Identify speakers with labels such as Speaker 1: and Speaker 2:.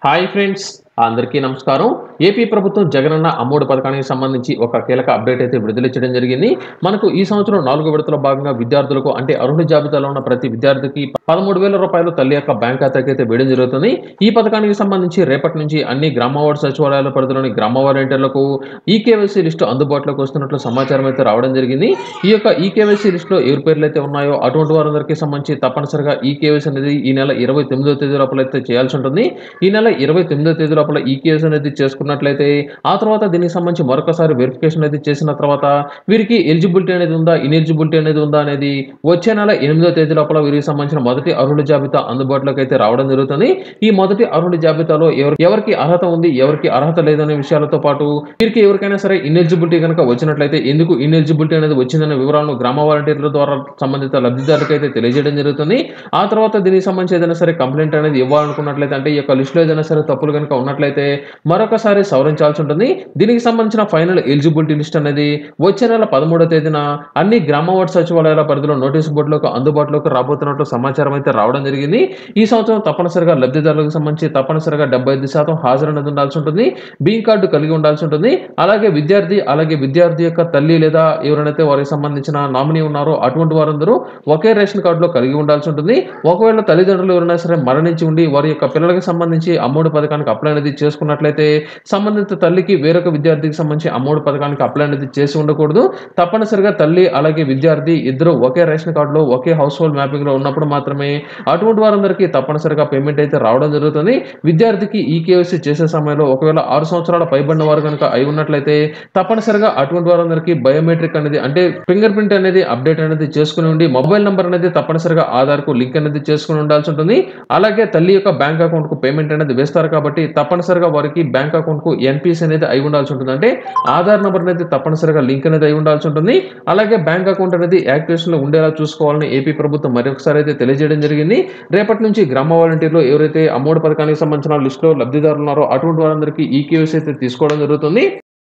Speaker 1: hi friends అందరికీ నమస్కారం AP ప్రభుత్వం జగనన్న అమ్మఒడి పథకానికి సంబంధించి ఒక కీలక అప్డేట్ అయితే విడుదల చేయడం జరిగింది మనకు ఈ సంవత్సరం నాలుగో విడతలో భాగంగా విద్యార్థులకు అంటే అర్హుల జాబితాలో ఉన్న ప్రతి విద్యార్థికి పదమూడు వేల రూపాయలు తల్లి యొక్క బ్యాంక్ ఖాతాకి అయితే వేయడం జరుగుతుంది ఈ పథకానికి సంబంధించి రేపటి నుంచి అన్ని గ్రామవార్డు సచివాలయాల పరిధిలోని గ్రామ వాలంటీర్లకు ఈ కేవైసీ లిస్టు అందుబాటులోకి వస్తున్నట్లు సమాచారం అయితే రావడం జరిగింది ఈ యొక్క ఈ కేవైసీ లిస్టులో ఎవరి పేర్లు అయితే ఉన్నాయో అటువంటి వారందరికీ సంబంధించి తప్పనిసరిగా ఈ కేవైసీ అనేది ఈ నెల ఇరవై తొమ్మిదో తేదీ లోపల అయితే చేయాల్సి ఉంటుంది ఈ నెల ఇరవై తొమ్మిదో తేదీ లోపల ఈ కేసు అనేది చేసుకున్నట్లయితే ఆ తర్వాత దీనికి సంబంధించి మరొకసారి వెరిఫికేషన్ అనేది చేసిన తర్వాత వీరికి ఎలిజిబిలిటీ అనేది ఉందా ఇనెలిజిబిలిటీ అనేది ఉందా అనేది వచ్చే నెల ఎనిమిదో తేదీ లోపల వీరికి సంబంధించిన మొదటి అర్హుల జాబితా అందుబాటులోకి అయితే రావడం జరుగుతుంది ఈ మొదటి అర్హుల జాబితాలో ఎవరు ఎవరికి అర్హత ఉంది ఎవరికి అర్హత లేదనే విషయాలతో పాటు వీరికి ఎవరికైనా సరే ఇనెలిజిబిలిటీ కనుక వచ్చినట్లయితే ఎందుకు ఇనెలిజిబిలిటీ అనేది వచ్చిందనే వివరాలను గ్రామ వాలంటీర్ల ద్వారా సంబంధిత లబ్ధిదారులకు అయితే తెలియజేయడం జరుగుతుంది ఆ తర్వాత దీనికి సంబంధించి ఏదైనా సరే కంప్లైంట్ అనేది ఇవ్వాలనుకున్నట్లయితే అంటే ఈ యొక్క లిస్టులో ఏదైనా సరే తప్పులు కనుక ఉన్నట్లయితే మరొకసారి సవరించాల్సి ఉంటుంది దీనికి సంబంధించిన ఫైనల్ ఎలిజిబిలిటీ లిస్ట్ అనేది వచ్చే నెల పదమూడో తేదీన అన్ని గ్రామ వార్డు సచివాలయాల పరిధిలో నోటీస్ బోర్డులకు అందుబాటులోకి రాబోతున్నట్లు సమాచారం అయితే రావడం జరిగింది ఈ సంవత్సరం తప్పనిసరిగా లబ్ధిదారులకు సంబంధించి తప్పనిసరిగా డెబ్బై ఐదు శాతం హాజరు అనేది ఉండాల్సి ఉంటుంది బీయింగ్ కార్డు కలిగి ఉండాల్సి ఉంటుంది అలాగే విద్యార్థి అలాగే విద్యార్థి యొక్క తల్లి లేదా ఎవరైతే వారికి సంబంధించిన నామినీ ఉన్నారో అటువంటి వారందరూ ఒకే రేషన్ కార్డులో కలిగి ఉండాల్సి ఉంటుంది ఒకవేళ తల్లిదండ్రులు ఎవరైనా సరే మరణించి ఉండి వారి యొక్క పిల్లలకి సంబంధించి అమ్మఒడి పథకానికి అప్లై అనేది చేసుకున్నట్లయితే సంబంధిత తల్లికి వేరొక విద్యార్థికి సంబంధించి అమ్మఒడి పథకానికి అప్లై అనేది చేసి ఉండకూడదు తప్పనిసరిగా తల్లి అలాగే విద్యార్థి ఇద్దరు ఒకే రేషన్ కార్డులో ఒకే హౌస్ హోల్డ్ మ్యాపింగ్ లో ఉన్నప్పుడు మాత్రమే అటువంటి వారందరికీ తప్పనిసరిగా పేమెంట్ అయితే రావడం జరుగుతుంది విద్యార్థికి ఈ కేవైసీ చేసే సమయంలో ఒకవేళ ఆరు సంవత్సరాల పైబడిన వారు కనుక అయి ఉన్నట్లయితే తప్పనిసరిగా అటువంటి వారందరికీ బయోమెట్రిక్ అనేది అంటే ఫింగర్ ప్రింట్ అనేది అప్డేట్ అనేది చేసుకుని ఉండి మొబైల్ నంబర్ అనేది తప్పనిసరిగా ఆధార్ కు లింక్ అనేది చేసుకుని ఉండాల్సి ఉంటుంది అలాగే తల్లి యొక్క బ్యాంక్ అకౌంట్ కు పేమెంట్ అనేది వేస్తారు కాబట్టి తప్పనిసరిగా వారికి బ్యాంక్ అకౌంట్ కు ఎన్పిఎస్ అనేది అయి ఉండాల్సి ఉంటుంది అంటే ఆధార్ నంబర్ అనేది తప్పనిసరిగా లింక్ అనేది అయి ఉండాల్సి ఉంటుంది అలాగే బ్యాంక్ అకౌంట్ అనేది యాక్టివేషన్ లో ఉండేలా చూసుకోవాలని ఏపీ ప్రభుత్వం మరొకసారి అయితే తెలియజేయడం జరిగింది రేపటి నుంచి గ్రామ వాలంటీర్లు ఎవరైతే అమ్మఒడి పథకానికి సంబంధించిన లిస్టులో లబ్ధిదారులు ఉన్నారో అటువంటి వారందరికీ ఈ కేవైసీ అయితే తీసుకోవడం జరుగుతుంది